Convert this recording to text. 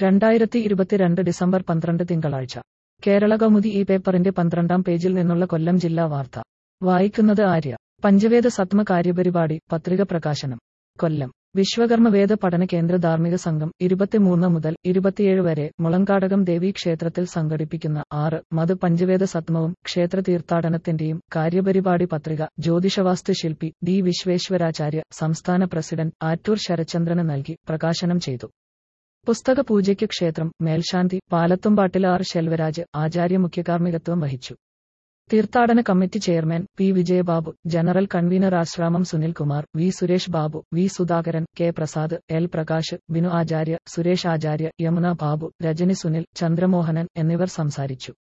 രണ്ടായിരത്തി ഇരുപത്തിരണ്ട് ഡിസംബർ പന്ത്രണ്ട് തിങ്കളാഴ്ച കേരള കൗമുദി ഈ പേപ്പറിന്റെ പന്ത്രണ്ടാം പേജിൽ നിന്നുള്ള കൊല്ലം ജില്ലാ വാർത്ത വായിക്കുന്നത് ആര്യ പഞ്ചവേദ സത്മ കാര്യപരിപാടി പത്രിക പ്രകാശനം കൊല്ലം വിശ്വകർമ്മ വേദ പഠന കേന്ദ്ര ധാർമ്മിക സംഘം ഇരുപത്തിമൂന്ന് മുതൽ ഇരുപത്തിയേഴ് വരെ മുളങ്കാടകം ദേവീ ക്ഷേത്രത്തിൽ സംഘടിപ്പിക്കുന്ന ആറ് മത് പഞ്ചവേദ സത്മവും ക്ഷേത്ര തീർത്ഥാടനത്തിന്റെയും കാര്യപരിപാടി പത്രിക ജ്യോതിഷവാസ്തു ശില്പി ഡി വിശ്വേശ്വരാചാര്യ സംസ്ഥാന പ്രസിഡന്റ് ആറ്റൂർ ശരചന്ദ്രന് നൽകി പ്രകാശനം ചെയ്തു പുസ്തക പൂജയ്ക്ക് ക്ഷേത്രം മേൽശാന്തി പാലത്തുംപാട്ടിൽ ആർ ശെൽവരാജ് ആചാര്യ മുഖ്യകാർമ്മികത്വം വഹിച്ചു തീർത്ഥാടന committee chairman P Vijayababu general convener Asramam Sunilkumar V Suresh Babu V Sudhakaran K Prasad L Prakash Binu Acharya Suresh Acharya Yamuna Babu Rajani Sunil Chandramohanan എന്നിവർ സംസാരിച്ചു